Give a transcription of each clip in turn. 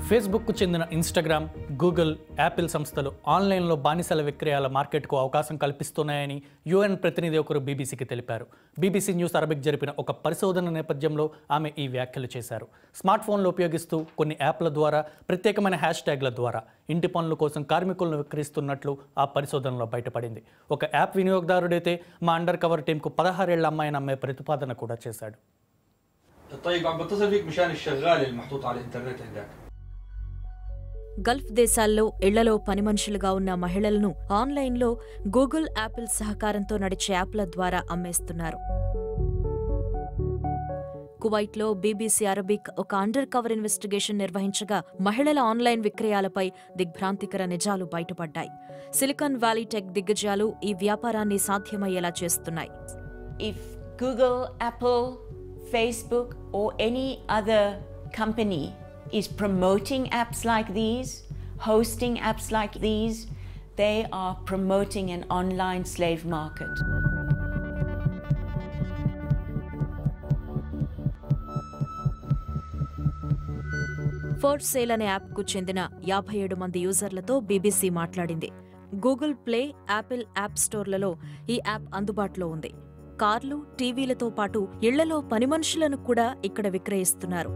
Facebook చెందిన Instagram Google Apple సంస్థలు ఆన్లైన్లో బానిసల విక్రయాల మార్కెట్కు అవకాశం కల్పిస్తున్నాయని యుఎన్ ప్రతినిధి ఒకరు బీబీసీకి తెలిపారు బీబీసీ న్యూస్ అరబిక్ జరిపిన ఒక పరిశోధన నేపథ్యంలో ఆమె ఈ వ్యాఖ్యలు చేశారు స్మార్ట్ ఫోన్లు ఉపయోగిస్తూ కొన్ని యాప్ల ద్వారా ప్రత్యేకమైన హ్యాష్ ట్యాగ్ల ద్వారా ఇంటి పనుల కోసం కార్మికులను విక్రయిస్తున్నట్లు ఆ పరిశోధనలో బయటపడింది ఒక యాప్ వినియోగదారుడైతే మా అండర్ కవర్ టీంకు పదహారేళ్ల అమ్మాయిని అమ్మే ప్రతిపాదన కూడా చేశాడు طيب عم بتصل فيك مشان الشغاله المحطوط على الانترنت عندك గల్ఫ్ దేశాల్లో ఇళ్లలో పని మనుషులుగా ఉన్న మహిళలను ఆన్లైన్లో గూగుల్ యాపిల్ సహకారంతో నడిచే యాప్ల ద్వారా అమ్మేస్తున్నారు కువైట్లో బీబీసీ అరబిక్ ఒక అండర్ కవర్ ఇన్వెస్టిగేషన్ నిర్వహించగా మహిళల ఆన్లైన్ విక్రయాలపై దిగ్భ్రాంతికర నిజాలు బయటపడ్డాయి సిలికాన్ వ్యాలీ టెక్ దిగ్గజాలు ఈ వ్యాపారాన్ని సాధ్యమయ్యేలా చేస్తున్నాయి if Google, Apple, Facebook, or any other company is promoting apps like these, hosting apps like these, they are promoting an online slave market. Four sale అనే యాప్కు చెందిన యాభై ఏడు మంది యూజర్లతో బీబీసీ మాట్లాడింది గూగుల్ ప్లే యాపిల్ యాప్ స్టోర్లలో ఈ యాప్ అందుబాటులో ఉంది కార్లు టీవీలతో పాటు ఇళ్లలో పని మనుషులను కూడా ఇక్కడ విక్రయిస్తున్నారు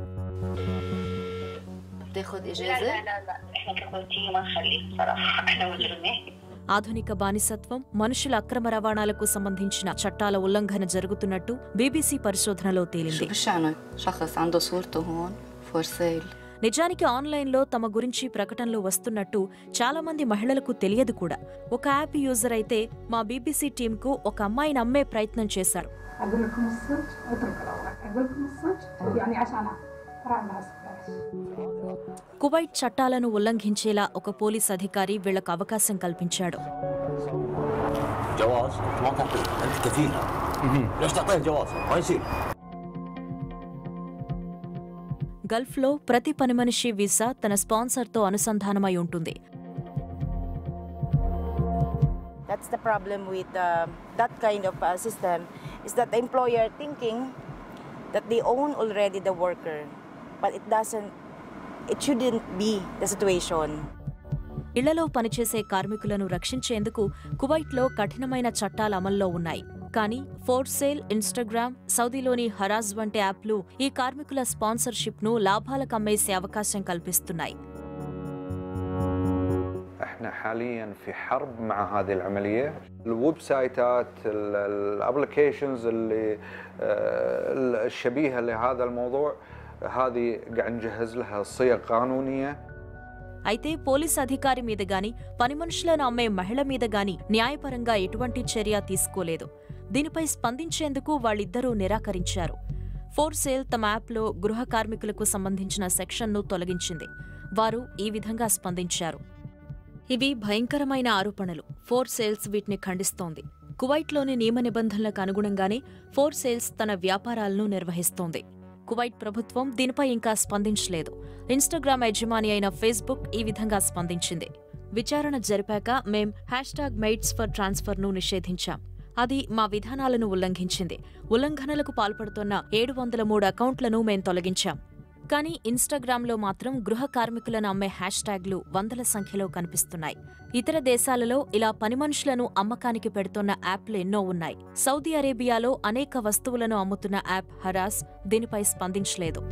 تاخد لا اجازه لا لا لا احنا ككويتيين ما نخليك صراحه احنا مجرمين ఆధునిక బానిసత్వం మనుషుల అక్రమ రవాణాలకు సంబంధించిన చట్టాల ఉల్లంఘన జరుగుతున్నట్టు బీబీసీ పరిశోధనలో شو తేలింది بشأنك شخص عنده صورته هون فور سيل నిజానికి ఆన్లైన్లో తమ గురించి ప్రకటనలు వస్తున్నట్టు చాలా మంది మహిళలకు తెలియదు కూడా ఒక యాప్ యూజర్ అయితే మా బీబీసీ టీంకు ఒక అమ్మాయిని అమ్మే ప్రయత్నం చేశారు اقول لكم الصدق اترك الاوراق اقول لكم الصدق يعني عشان اقرا الناس بلاش కువైట్ చట్టాలను ఉల్లంఘించేలా ఒక పోలీస్ అధికారి వీళ్లకు అవకాశం కల్పించాడు جواز ما تعطيه انت كفيلها ليش تعطيه جواز ما يصير గల్ఫ్లో ప్రతి పని మనిషి వీసా తన స్పాన్సర్తో అనుసంధానమై ఉంటుంది That's the problem with uh, that kind of uh, system is that the employer thinking that they own already the worker, but it doesn't. It shouldn't be the situation. ఇళ్లలో పనిచేసే కార్మికులను రక్షించేందుకు కువైట్లో కఠినమైన చట్టాలు అమల్లో ఉన్నాయి కానీ ఫోర్ సేల్ ఇన్స్టాగ్రామ్ సౌదీలోని హరాజ్ వంటి యాప్లు ఈ కార్మికుల స్పాన్సర్షిప్ను లాభాలకు అమ్మేసే అవకాశం కల్పిస్తున్నాయి احنا حاليا في حرب مع هذه العمليه الويب سايتات الابلكيشنز اللي آه، الشبيهه لهذا الموضوع هذه قاعد نجهز لها صيغ قانونيه అయితే పోలీస్ అధికారి మీద గాని పని మనుషులను అమ్మే మహిళ మీద గాని న్యాయపరంగా ఎటువంటి చర్య తీసుకోలేదు దీనిపై స్పందించేందుకు వాళ్ళిద్దరూ నిరాకరించారు ఫోర్ సేల్ తమ యాప్లో గృహ కార్మికులకు సంబంధించిన సెక్షన్ను తొలగించింది వారు ఈ విధంగా స్పందించారు ఇవి భయంకరమైన ఆరోపణలు ఫోర్ సేల్స్ వీటిని ఖండిస్తోంది కువైట్లోని నియమ నిబంధనలకు అనుగుణంగానే ఫోర్ సేల్స్ తన వ్యాపారాలను నిర్వహిస్తోంది కువైట్ ప్రభుత్వం దీనిపై ఇంకా స్పందించలేదు ఇన్స్టాగ్రామ్ యజమాని అయిన ఫేస్బుక్ ఈ విధంగా స్పందించింది విచారణ జరిపాక మేం హ్యాష్ ట్యాగ్ మెయిట్స్ ఫర్ ట్రాన్స్ఫర్ను నిషేధించాం అది మా విధానాలను ఉల్లంఘించింది ఉల్లంఘనలకు పాల్పడుతున్న ఏడు వందల మూడు అకౌంట్లను మేం తొలగించాం కానీ ఇన్స్టాగ్రామ్లో మాత్రం గృహ కార్మికులను అమ్మే హ్యాష్ ట్యాగ్లు వందల సంఖ్యలో కనిపిస్తున్నాయి ఇతర దేశాలలో ఇలా పని మనుషులను అమ్మకానికి పెడుతున్న యాప్లు ఎన్నో ఉన్నాయి సౌదీ అరేబియాలో అనేక వస్తువులను అమ్ముతున్న యాప్ హరాస్ దీనిపై స్పందించలేదు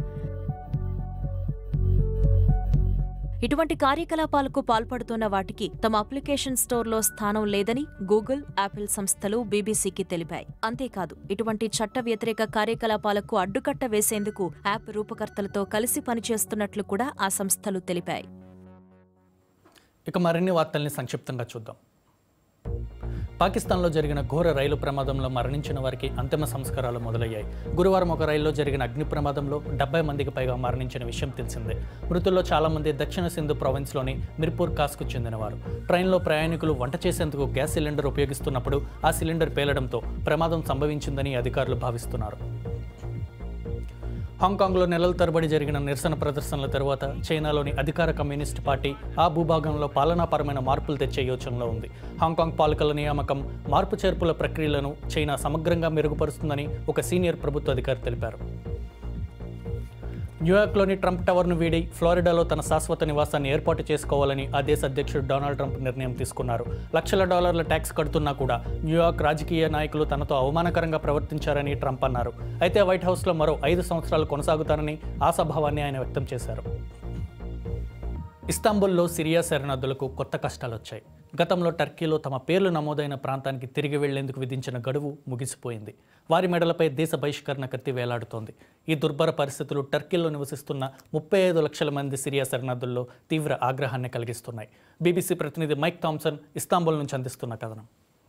ఇటువంటి కార్యకలాపాలకు పాల్పడుతున్న వాటికి తమ అప్లికేషన్ స్టోర్లో స్థానం లేదని గూగుల్ యాపిల్ సంస్థలు బీబీసీకి తెలిపాయి అంతేకాదు ఇటువంటి చట్ట వ్యతిరేక కార్యకలాపాలకు అడ్డుకట్ట వేసేందుకు యాప్ రూపకర్తలతో కలిసి పనిచేస్తున్నట్లు కూడా ఆ సంస్థలు తెలిపాయి ఇక మరిన్ని వార్తల్ని సంక్షిప్తంగా చూద్దాం పాకిస్తాన్లో జరిగిన ఘోర రైలు ప్రమాదంలో మరణించిన వారికి అంతిమ సంస్కారాలు మొదలయ్యాయి గురువారం ఒక రైల్లో జరిగిన అగ్ని ప్రమాదంలో డెబ్బై మందికి పైగా మరణించిన విషయం తెలిసిందే మృతుల్లో చాలా మంది దక్షిణ సింధు ప్రావిన్స్లోని మిర్పూర్ కాస్కు చెందినవారు ట్రైన్లో ప్రయాణికులు వంట చేసేందుకు గ్యాస్ సిలిండర్ ఉపయోగిస్తున్నప్పుడు ఆ సిలిండర్ పేలడంతో ప్రమాదం సంభవించిందని అధికారులు భావిస్తున్నారు హాంకాంగ్లో నెలల తరబడి జరిగిన నిరసన ప్రదర్శనల తర్వాత చైనాలోని అధికార కమ్యూనిస్ట్ పార్టీ ఆ భూభాగంలో పాలనాపరమైన మార్పులు తెచ్చే యోచనలో ఉంది హాంకాంగ్ పాలకుల నియామకం మార్పు చేర్పుల ప్రక్రియలను చైనా సమగ్రంగా మెరుగుపరుస్తుందని ఒక సీనియర్ ప్రభుత్వ అధికారి తెలిపారు న్యూయార్క్లోని ట్రంప్ టవర్ను వీడి ఫ్లోరిడాలో తన శాశ్వత నివాసాన్ని ఏర్పాటు చేసుకోవాలని ఆ దేశ అధ్యక్షుడు డొనాల్డ్ ట్రంప్ నిర్ణయం తీసుకున్నారు లక్షల డాలర్ల ట్యాక్స్ కడుతున్నా కూడా న్యూయార్క్ రాజకీయ నాయకులు తనతో అవమానకరంగా ప్రవర్తించారని ట్రంప్ అన్నారు అయితే వైట్ హౌస్లో మరో ఐదు సంవత్సరాలు కొనసాగుతారని ఆశాభావాన్ని ఆయన వ్యక్తం చేశారు ఇస్తాంబుల్లో సిరియా శరణార్థులకు కొత్త కష్టాలు వచ్చాయి గతంలో టర్కీలో తమ పేర్లు నమోదైన ప్రాంతానికి తిరిగి వెళ్లేందుకు విధించిన గడువు ముగిసిపోయింది వారి మెడలపై దేశ బహిష్కరణ కత్తి వేలాడుతోంది ఈ దుర్భర పరిస్థితులు టర్కీలో నివసిస్తున్న ముప్పై ఐదు లక్షల మంది సిరియా శరణార్థుల్లో తీవ్ర ఆగ్రహాన్ని కలిగిస్తున్నాయి బీబీసీ ప్రతినిధి మైక్ థామ్సన్ ఇస్తాంబుల్ నుంచి అందిస్తున్న కథనం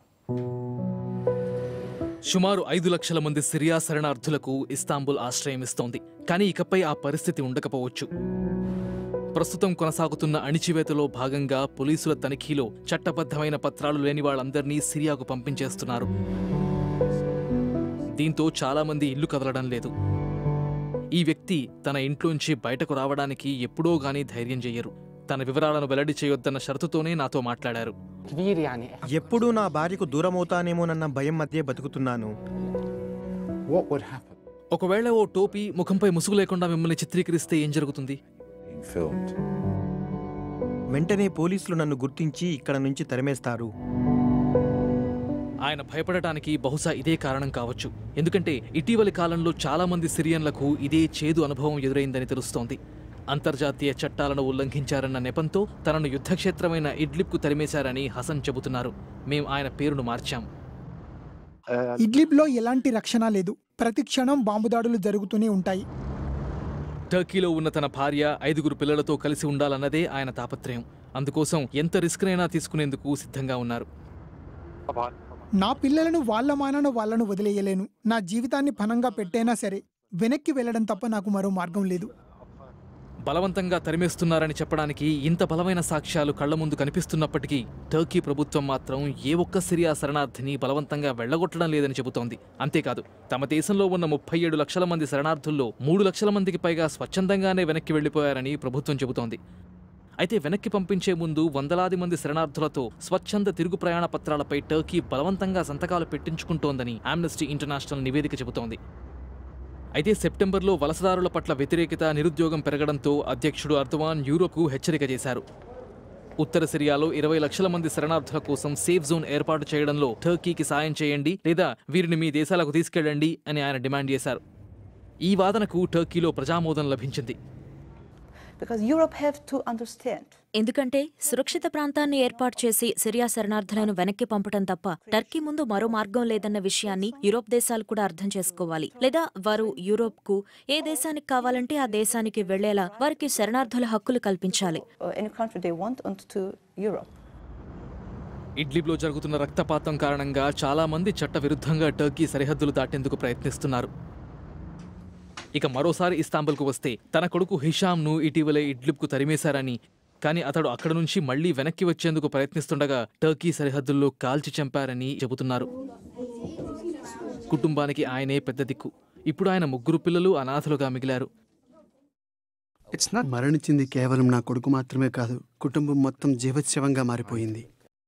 సుమారు ఐదు లక్షల మంది సిరియా శరణార్థులకు ఇస్తాంబుల్ ఆశ్రయం ఇస్తోంది కానీ ఇకపై ఆ పరిస్థితి ఉండకపోవచ్చు ప్రస్తుతం కొనసాగుతున్న అణిచివేతలో భాగంగా పోలీసుల తనిఖీలో చట్టబద్ధమైన పత్రాలు లేని వాళ్ళందరినీ సిరియాకు పంపించేస్తున్నారు దీంతో చాలా మంది ఇల్లు కదలడం లేదు ఈ వ్యక్తి తన ఇంట్లోంచి బయటకు రావడానికి ఎప్పుడో గానీ ధైర్యం చెయ్యరు తన వివరాలను వెల్లడి చేయొద్దన్న షరతుతోనే నాతో మాట్లాడారు ఎప్పుడూ నా భార్యకు దూరమవుతానేమోనన్న భయం మధ్య బతుకుతున్నాను ఒకవేళ ఓ టోపీ ముఖంపై ముసుగు లేకుండా మిమ్మల్ని చిత్రీకరిస్తే ఏం జరుగుతుంది వెంటనే పోలీసులు నన్ను గుర్తించి ఇక్కడ నుంచి తరిమేస్తారు ఆయన భయపడటానికి బహుశా ఇదే కారణం కావచ్చు ఎందుకంటే ఇటీవలి కాలంలో చాలా మంది సిరియన్లకు ఇదే చేదు అనుభవం ఎదురైందని తెలుస్తోంది అంతర్జాతీయ చట్టాలను ఉల్లంఘించారన్న నెపంతో తనను యుద్ధక్షేత్రమైన ఇడ్లిబ్కు తరిమేశారని హసన్ చెబుతున్నారు మేం ఆయన పేరును మార్చాం ఇడ్లిబ్లో ఎలాంటి రక్షణ లేదు ప్రతి క్షణం బాంబు దాడులు జరుగుతూనే ఉంటాయి టర్కీలో ఉన్న తన భార్య ఐదుగురు పిల్లలతో కలిసి ఉండాలన్నదే ఆయన తాపత్రయం అందుకోసం ఎంత రిస్క్నైనా తీసుకునేందుకు సిద్ధంగా ఉన్నారు నా పిల్లలను వాళ్ళ మానాన వాళ్ళను వదిలేయలేను నా జీవితాన్ని పనంగా పెట్టైనా సరే వెనక్కి వెళ్ళడం తప్ప నాకు మరో మార్గం లేదు బలవంతంగా తరిమేస్తున్నారని చెప్పడానికి ఇంత బలమైన సాక్ష్యాలు కళ్ల ముందు కనిపిస్తున్నప్పటికీ టర్కీ ప్రభుత్వం మాత్రం ఏ ఒక్క సిరియా శరణార్థిని బలవంతంగా వెళ్లగొట్టడం లేదని చెబుతోంది అంతేకాదు తమ దేశంలో ఉన్న ముప్పై ఏడు లక్షల మంది శరణార్థుల్లో మూడు లక్షల మందికి పైగా స్వచ్ఛందంగానే వెనక్కి వెళ్లిపోయారని ప్రభుత్వం చెబుతోంది అయితే వెనక్కి పంపించే ముందు వందలాది మంది శరణార్థులతో స్వచ్ఛంద తిరుగు ప్రయాణ పత్రాలపై టర్కీ బలవంతంగా సంతకాలు పెట్టించుకుంటోందని ఆమ్నెస్టీ ఇంటర్నేషనల్ నివేదిక చెబుతోంది అయితే సెప్టెంబర్లో వలసదారుల పట్ల వ్యతిరేకత నిరుద్యోగం పెరగడంతో అధ్యక్షుడు అర్దవాన్ యూరోకు హెచ్చరిక చేశారు ఉత్తర సిరియాలో ఇరవై లక్షల మంది శరణార్థుల కోసం సేఫ్ జోన్ ఏర్పాటు చేయడంలో టర్కీకి సాయం చేయండి లేదా వీరిని మీ దేశాలకు తీసుకెళ్ళండి అని ఆయన డిమాండ్ చేశారు ఈ వాదనకు టర్కీలో ప్రజామోదం లభించింది because Europe have to understand. ఎందుకంటే సురక్షిత ప్రాంతాన్ని ఏర్పాటు చేసి సిరియా శరణార్థులను వెనక్కి పంపడం తప్ప టర్కీ ముందు మరో మార్గం లేదన్న విషయాన్ని యూరోప్ దేశాలు కూడా అర్థం చేసుకోవాలి లేదా వారు యూరోప్ కు ఏ దేశానికి కావాలంటే ఆ దేశానికి వెళ్లేలా వారికి శరణార్థుల హక్కులు కల్పించాలి Or any country they want onto Europe. ఇడ్లిబ్లో జరుగుతున్న రక్తపాతం కారణంగా చాలా మంది చట్టవిరుద్ధంగా టర్కీ సరిహద్దులు దాటేందుకు ప్రయత్నిస్తున్నారు ఇక మరోసారి ఇస్తాంబుల్కు వస్తే తన కొడుకు హిషాంను ఇటీవలే ఇడ్లిబ్కు తరిమేశారని కానీ అతడు అక్కడ నుంచి మళ్లీ వెనక్కి వచ్చేందుకు ప్రయత్నిస్తుండగా టర్కీ సరిహద్దుల్లో కాల్చి చంపారని చెబుతున్నారు కుటుంబానికి ఆయనే పెద్ద దిక్కు ఇప్పుడు ఆయన ముగ్గురు పిల్లలు అనాథలుగా మిగిలారు మరణించింది కేవలం నా కొడుకు మాత్రమే కాదు కుటుంబం మొత్తం జీవోత్సవంగా మారిపోయింది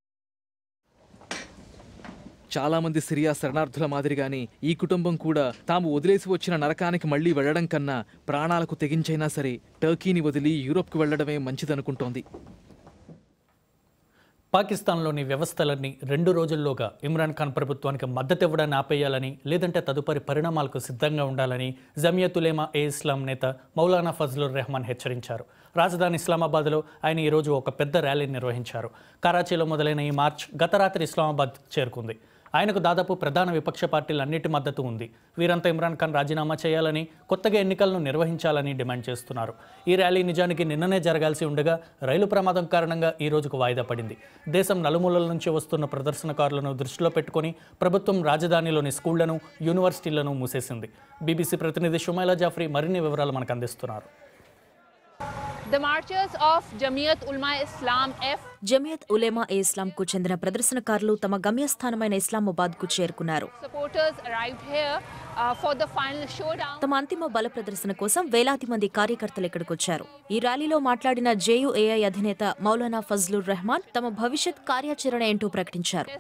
చాలా మంది సిరియా శరణార్థుల మాదిరిగానే ఈ కుటుంబం కూడా తాము వదిలేసి వచ్చిన నరకానికి మళ్లీ వెళ్లడం కన్నా ప్రాణాలకు తెగించైనా సరే టర్కీని వదిలి యూరోప్కు వెళ్లడమే మంచిదనుకుంటోంది పాకిస్తాన్లోని వ్యవస్థలన్నీ రెండు రోజుల్లోగా ఇమ్రాన్ ఖాన్ ప్రభుత్వానికి మద్దతు ఇవ్వడాన్ని ఆపేయాలని లేదంటే తదుపరి పరిణామాలకు సిద్ధంగా ఉండాలని జమియతులేమా ఏ ఇస్లాం నేత మౌలానా ఫజ్లుర్ రెహమాన్ హెచ్చరించారు రాజధాని ఇస్లామాబాద్లో ఆయన ఈరోజు ఒక పెద్ద ర్యాలీ నిర్వహించారు కరాచీలో మొదలైన ఈ మార్చ్ గత రాత్రి ఇస్లామాబాద్ చేరుకుంది ఆయనకు దాదాపు ప్రధాన విపక్ష పార్టీలన్నిటి మద్దతు ఉంది వీరంతా ఇమ్రాన్ ఖాన్ రాజీనామా చేయాలని కొత్తగా ఎన్నికలను నిర్వహించాలని డిమాండ్ చేస్తున్నారు ఈ ర్యాలీ నిజానికి నిన్ననే జరగాల్సి ఉండగా రైలు ప్రమాదం కారణంగా ఈ రోజుకు వాయిదా పడింది దేశం నలుమూలల నుంచి వస్తున్న ప్రదర్శనకారులను దృష్టిలో పెట్టుకుని ప్రభుత్వం రాజధానిలోని స్కూళ్లను యూనివర్సిటీలను మూసేసింది బీబీసీ ప్రతినిధి షుమైలా జాఫ్రీ మరిన్ని వివరాలు మనకు అందిస్తున్నారు The marchers of Jamiat Ulma Islam F Jamiat ఉలేమా ఏ ఇస్లాంకు చెందిన ప్రదర్శనకారులు తమ గమ్యస్థానమైన ఇస్లామాబాద్కు చేరుకున్నారు supporters arrived here uh, for the final showdown. తమ అంతిమ బల ప్రదర్శన కోసం వేలాది మంది కార్యకర్తలు ఇక్కడికొచ్చారు ఈ ర్యాలీలో మాట్లాడిన జేయుఏఐ అధినేత మౌలానా ఫజ్లుర్ రెహమాన్ తమ భవిష్యత్ కార్యాచరణ ఏంటో ప్రకటించారు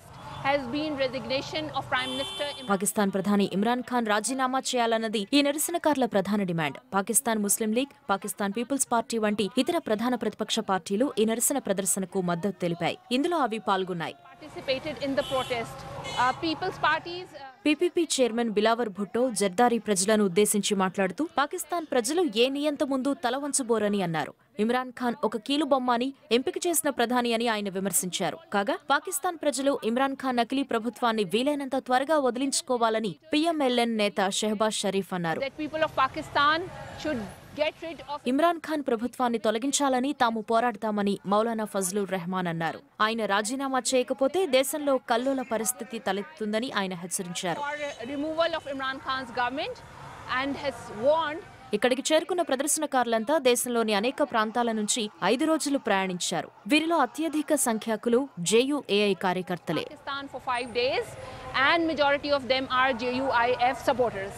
has been resignation of Prime Minister Imran Pakistan ప్రధాని ఇమ్రాన్ ఖాన్ రాజీనామా చేయాలన్నది ఈ నిరసనకారుల ప్రధాన డిమాండ్ పాకిస్తాన్ ముస్లిం లీగ్ పాకిస్తాన్ పీపుల్స్ పార్టీ వంటి ఇతర ప్రధాన ప్రతిపక్ష పార్టీలు ఈ నిరసన ప్రదర్శనకు మద్దతు తెలిపాయి ఇందులో అవి పాల్గొన్నాయి participated in the protest. Uh, people's parties. Uh, PPP chairman Bilawal Bhutto Zardari ప్రజలను ఉద్దేశించి మాట్లాడుతూ పాకిస్తాన్ ప్రజలు ఏ నియంత ముందు తల వంచబోరని అన్నారు ఇమ్రాన్ ఖాన్ ఒక కీలుబొమ్మ అని ఎంపిక చేసిన ప్రధాని అని ఆయన విమర్శించారు కాగా పాకిస్తాన్ ప్రజలు ఇమ్రాన్ ఖాన్ నకిలీ ప్రభుత్వాన్ని వీలైనంత త్వరగా వదిలించుకోవాలని పీఎంఎల్ఎన్ నేత షెహబాజ్ షరీఫ్ అన్నారు that people of Pakistan should get rid of Imran Khan ప్రభుత్వాన్ని తొలగించాలని తాము పోరాడతామని మౌలానా ఫజ్లుర్ రెహమాన్ అన్నారు ఆయన రాజీనామా చేయకపోతే దేశంలో కల్లోల పరిస్థితి తలెత్తుందని ఆయన హెచ్చరించారు for removal of Imran Khan's government and has warned ఇక్కడికి చేరుకున్న ప్రదర్శనకారులంతా దేశంలోని అనేక ప్రాంతాల నుంచి ఐదు రోజులు ప్రయాణించారు వీరిలో అత్యధిక సంఖ్యాకులు జేయుఏఐ కార్యకర్తలే Pakistan for five days, and majority of them are JUIF supporters.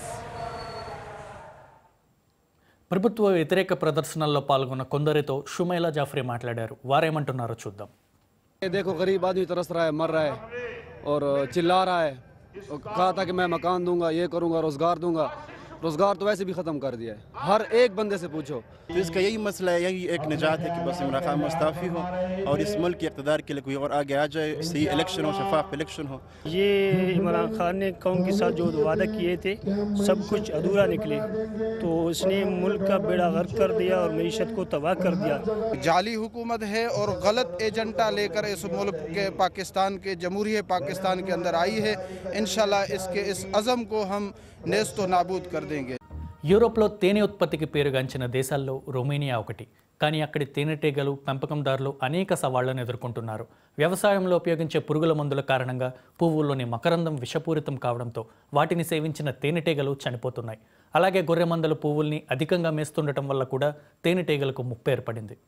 ప్రభుత్వ వ్యతిరేక ప్రదర్శనల్లో పాల్గొన్న కొందరితో షుమైలా జాఫ్రీ మాట్లాడారు వారేమంటున్నారో చూద్దాం ये देखो गरीब आदमी तरस रहा है मर रहा है और चिल्ला रहा है और कहा था कि मैं मकान दूंगा ये करूंगा रोजगार दूंगा रोजगार तो वैसे भी खत्म कर दिया है हर एक बंदे से पूछो तो इसका यही मसला है यही एक निजात है कि बस इमरान खान मुस्ताफ़ी हो और इस मुल्क के इकतदार के लिए कोई और आगे आ जाए सही इलेक्शन हो शफाफ इलेक्शन हो ये इमरान खान ने कौम के साथ जो वादा किए थे सब कुछ अधूरा निकले तो उसने मुल्क का बेड़ा गर्क कर दिया और मीशत को तबाह कर दिया जाली हुकूमत है और गलत एजेंडा लेकर इस मुल्क के पाकिस्तान के जमहूरी पाकिस्तान के अंदर आई है इन इसके इस अज़म को हम नेस्त नाबूद कर देंगे యూరోప్లో తేనె ఉత్పత్తికి పేరుగాంచిన దేశాల్లో రొమేనియా ఒకటి కానీ అక్కడి తేనెటీగలు పెంపకందారులు అనేక సవాళ్లను ఎదుర్కొంటున్నారు వ్యవసాయంలో ఉపయోగించే పురుగుల మందుల కారణంగా పువ్వుల్లోని మకరందం విషపూరితం కావడంతో వాటిని సేవించిన తేనెటీగలు చనిపోతున్నాయి అలాగే గొర్రె మందలు పువ్వుల్ని అధికంగా మేస్తుండటం వల్ల కూడా తేనెటీగలకు ముప్పు ఏర్పడింది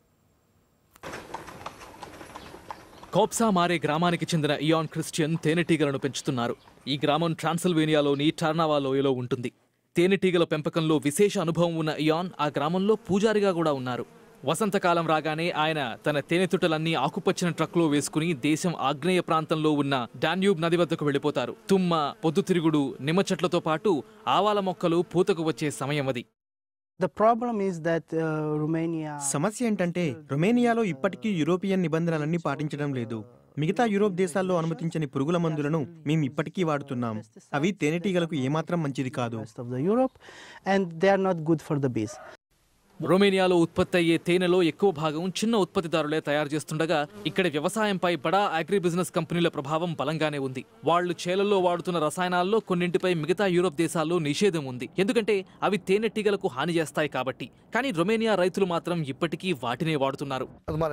కోప్సా మారే గ్రామానికి చెందిన ఇయాన్ క్రిస్టియన్ తేనెటీగలను పెంచుతున్నారు ఈ గ్రామం ట్రాన్సిల్వేనియాలోని టర్నావా లోయలో ఉంటుంది తేనెటీగల పెంపకంలో విశేష అనుభవం ఉన్న ఇయాన్ ఆ గ్రామంలో పూజారిగా కూడా ఉన్నారు వసంతకాలం రాగానే ఆయన తన తేనెతుట్టలన్నీ ఆకుపచ్చని ట్రక్లో వేసుకుని దేశం ఆగ్నేయ ప్రాంతంలో ఉన్న డాన్యూబ్ నది వద్దకు వెళ్ళిపోతారు తుమ్మ పొద్దుతిరుగుడు నిమ్మ చెట్లతో పాటు ఆవాల మొక్కలు పూతకు వచ్చే సమయం అది The problem is that uh, Romania సమస్య ఏంటంటే రొమేనియాలో ఇప్పటికీ యూరోపియన్ నిబంధనలన్నీ పాటించడం లేదు మిగతా యూరోప్ దేశాల్లో అనుమతించని పురుగుల మందులను మేము ఇప్పటికీ వాడుతున్నాం అవి తేనెటీగలకు ఏమాత్రం మంచిది కాదు of the Europe and they are not good for the bees. రొమేనియాలో ఉత్పత్తి అయ్యే తేనెలో ఎక్కువ భాగం చిన్న ఉత్పత్తిదారులే తయారు చేస్తుండగా ఇక్కడి వ్యవసాయంపై బడా అగ్రి బిజినెస్ కంపెనీల ప్రభావం బలంగానే ఉంది వాళ్లు చేలల్లో వాడుతున్న రసాయనాల్లో కొన్నింటిపై మిగతా యూరోప్ దేశాల్లో నిషేధం ఉంది ఎందుకంటే అవి తేనెటీగలకు హాని చేస్తాయి కాబట్టి కానీ రొమేనియా రైతులు మాత్రం ఇప్పటికీ వాటినే వాడుతున్నారు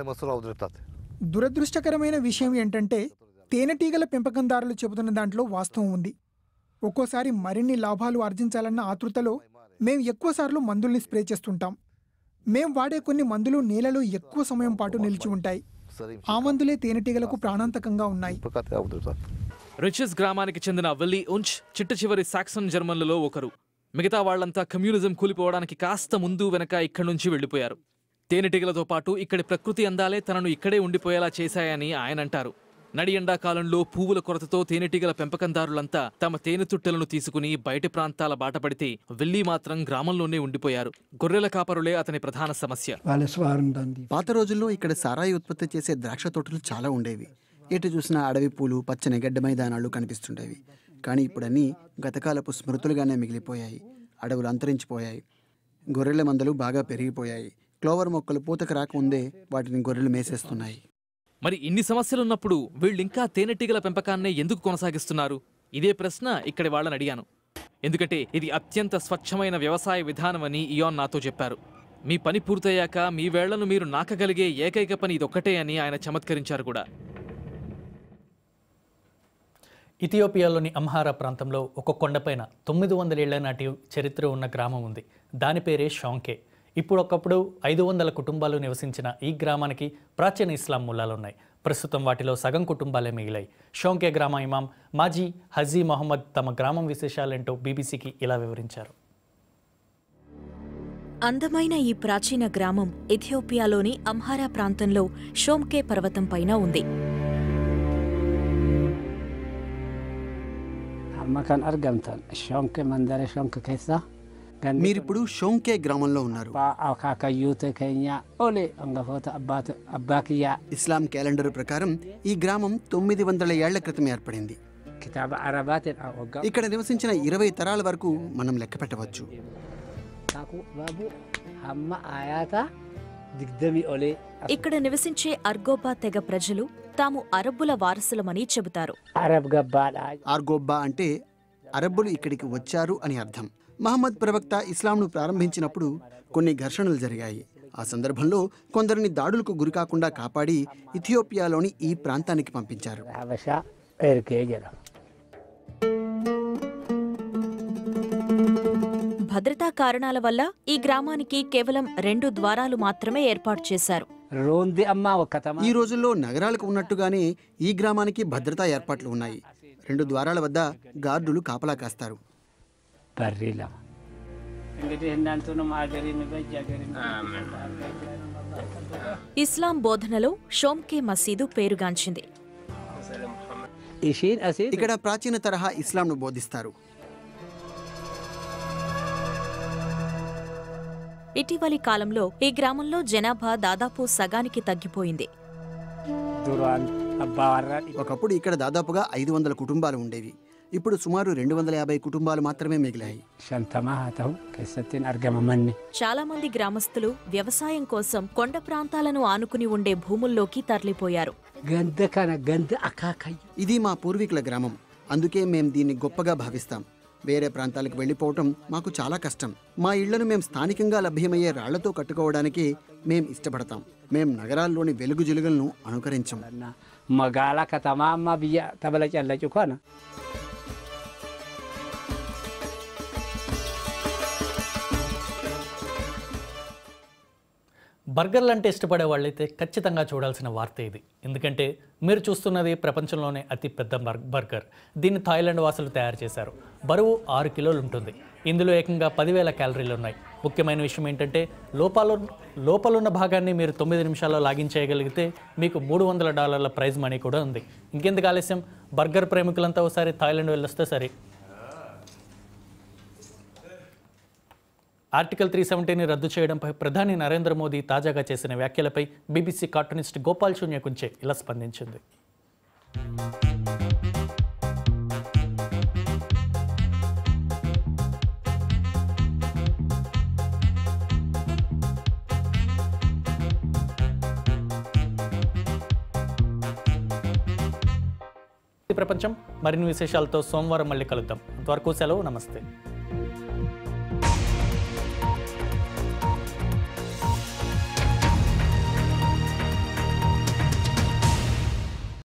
దురదృష్టకరమైన విషయం ఏంటంటే తేనెటీగల పెంపకందారులు చెబుతున్న దాంట్లో వాస్తవం ఉంది ఒక్కోసారి మరిన్ని లాభాలు ఆర్జించాలన్న ఆతృతలో మేము ఎక్కువసార్లు మందుల్ని స్ప్రే చేస్తుంటాం మేం వాడే కొన్ని మందులు నేలలో ఎక్కువ సమయం పాటు నిలిచి ఉంటాయి ఆ మందులే తేనెటీగలకు ప్రాణాంతకంగా ఉన్నాయి రిచెస్ గ్రామానికి చెందిన వెల్లి ఉంచ్ చిట్ట చివరి సాక్సన్ జర్మన్లలో ఒకరు మిగతా వాళ్లంతా కమ్యూనిజం కూలిపోవడానికి కాస్త ముందు వెనక ఇక్కడి నుంచి వెళ్లిపోయారు తేనెటీగలతో పాటు ఇక్కడి ప్రకృతి అందాలే తనను ఇక్కడే ఉండిపోయేలా చేశాయని ఆయన అంటారు నడి ఎండాకాలంలో పువ్వుల కొరతతో తేనెటీగల పెంపకందారులంతా తమ తేనెతుట్టెలను తీసుకుని బయటి ప్రాంతాల బాటపడితే వెల్లి మాత్రం గ్రామంలోనే ఉండిపోయారు గొర్రెల కాపరులే అతని ప్రధాన సమస్య పాత రోజుల్లో ఇక్కడ సారాయి ఉత్పత్తి చేసే ద్రాక్ష తోటలు చాలా ఉండేవి ఎటు చూసినా అడవి పూలు పచ్చని గడ్డ మైదానాలు కనిపిస్తుండేవి కానీ ఇప్పుడన్నీ గతకాలపు స్మృతులుగానే మిగిలిపోయాయి అడవులు అంతరించిపోయాయి గొర్రెల మందలు బాగా పెరిగిపోయాయి క్లోవర్ మొక్కలు పూతకు రాకముందే వాటిని గొర్రెలు మేసేస్తున్నాయి మరి ఇన్ని సమస్యలున్నప్పుడు వీళ్ళింకా తేనెటీగల పెంపకాన్నే ఎందుకు కొనసాగిస్తున్నారు ఇదే ప్రశ్న ఇక్కడి వాళ్ళని అడిగాను ఎందుకంటే ఇది అత్యంత స్వచ్ఛమైన వ్యవసాయ విధానమని ఇయాన్ నాతో చెప్పారు మీ పని పూర్తయ్యాక మీ వేళ్లను మీరు నాకగలిగే ఏకైక పని ఇదొక్కటే అని ఆయన చమత్కరించారు కూడా ఇథియోపియాలోని అమ్హారా ప్రాంతంలో ఒక కొండపైన తొమ్మిది వందల ఏళ్ల నాటి చరిత్ర ఉన్న గ్రామం ఉంది దాని పేరే షాంకే ఇప్పుడు ఒకప్పుడు ఐదు వందల కుటుంబాలు నివసించిన ఈ గ్రామానికి ప్రాచీన ఇస్లాం మూలాలున్నాయి ప్రస్తుతం వాటిలో సగం కుటుంబాలే మిగిలాయి షోంకే గ్రామ ఇమాం మాజీ హజీ మొహమ్మద్ తమ గ్రామం విశేషాలేంటో బీబీసీకి ఇలా వివరించారు అందమైన ఈ ప్రాచీన గ్రామం ఇథియోపియాలోని అమ్హారా ప్రాంతంలో షోమ్కే పర్వతం పైన ఉంది amma kan argamtan shonke mandare shonke keessa మీరిప్పుడు షోంకే గ్రామంలో ఉన్నారు akaakayyuuta keenya ole hangafoota abbaata abbaa kiyyaa Islam calendar ప్రకారం ఈ గ్రామం తొమ్మిది వందల ఏళ్ల క్రితం ఏర్పడింది kitaaba arabaatiin waggaa ఇక్కడ నివసించిన ఇరవై తరాల వరకు మనం లెక్క పెట్టవచ్చు kaakuu baabuu hamma aayaata digdamii olee ఇక్కడ నివసించే అర్గోబా తెగ ప్రజలు తాము అరబ్బుల వారసులమని చెబుతారు arab gabbaadha ఆర్గోబ్బా అంటే అరబ్బులు ఇక్కడికి వచ్చారు అని అర్థం మహమ్మద్ ప్రవక్త ఇస్లాంను ప్రారంభించినప్పుడు కొన్ని ఘర్షణలు జరిగాయి ఆ సందర్భంలో కొందరిని దాడులకు గురికాకుండా కాపాడి ఇథియోపియాలోని ఈ ప్రాంతానికి పంపించారు habashaa ergee jedhama భద్రతా కారణాల వల్ల ఈ గ్రామానికి కేవలం రెండు ద్వారాలు మాత్రమే ఏర్పాటు చేశారు roondi ammaa wakkatamaa ఈ రోజుల్లో నగరాలకు ఉన్నట్టుగానే ఈ గ్రామానికి భద్రతా ఏర్పాట్లు ఉన్నాయి రెండు ద్వారాల వద్ద గార్డులు కాపలా కాస్తారు barrii lama እንግዲህ እናንተንም አገሬን በጅ አገሬን ఇస్లాం బోధనలో షోమ్కే మసీదు పేరుగాంచింది ishiin asii ఇక్కడ ప్రాచీన తరహా ఇస్లాంను బోధిస్తారు ఇటీవలి కాలంలో ఈ గ్రామంలో జనాభా దాదాపు సగానికి తగ్గిపోయింది duraan abbaa warraa ఒకప్పుడు ఇక్కడ దాదాపుగా ఐదు వందల కుటుంబాలు ఉండేవి ఇప్పుడు సుమారు రెండు వందల యాభై కుటుంబాలు మాత్రమే మిగిలాయి shantamaa haa ta'u keessattiin argama manni చాలా మంది గ్రామస్తులు వ్యవసాయం కోసం కొండ ప్రాంతాలను ఆనుకుని ఉండే భూముల్లోకి తరలిపోయారు ganda kana ganda akaakayyu ఇది మా పూర్వీకుల గ్రామం అందుకే మేం దీన్ని గొప్పగా భావిస్తాం వేరే ప్రాంతాలకు వెళ్ళిపోవటం మాకు చాలా కష్టం మా ఇళ్లను మేం స్థానికంగా లభ్యమయ్యే రాళ్లతో కట్టుకోవడానికి మేం ఇష్టపడతాం మేం నగరాల్లోని వెలుగు జిలుగులను అనుకరించం magaalaa katamaa amma biyya tabala callacu kana బర్గర్లు అంటే ఇష్టపడే వాళ్ళైతే ఖచ్చితంగా చూడాల్సిన వార్త ఇది ఎందుకంటే మీరు చూస్తున్నది ప్రపంచంలోనే అతి పెద్ద బర్- బర్గర్ దీన్ని థాయిలాండ్ వాసులు తయారు చేశారు బరువు ఆరు కిలోలు ఉంటుంది ఇందులో ఏకంగా పదివేల క్యాలరీలు ఉన్నాయి ముఖ్యమైన విషయం ఏంటంటే లోపాలు లోపలున్న భాగాన్ని మీరు తొమ్మిది నిమిషాల్లో లాగిన్ చేయగలిగితే మీకు మూడు వందల డాలర్ల ప్రైజ్ మనీ కూడా ఉంది ఇంకెందుకు ఆలస్యం బర్గర్ ప్రేమికులంతా ఒకసారి థాయిలాండ్ వెళ్ళొస్తే సరే ఆర్టికల్ త్రీ సెవెంటీని రద్దు చేయడంపై ప్రధాని నరేంద్ర మోదీ తాజాగా చేసిన వ్యాఖ్యలపై బీబీసీ కార్టూనిస్ట్ గోపాల్ శూన్య కుంచే ఇలా స్పందించింది ఈ ప్రపంచం మరిన్ని విశేషాలతో సోమవారం మళ్ళీ కలుద్దాం అంతవరకు సెలవు నమస్తే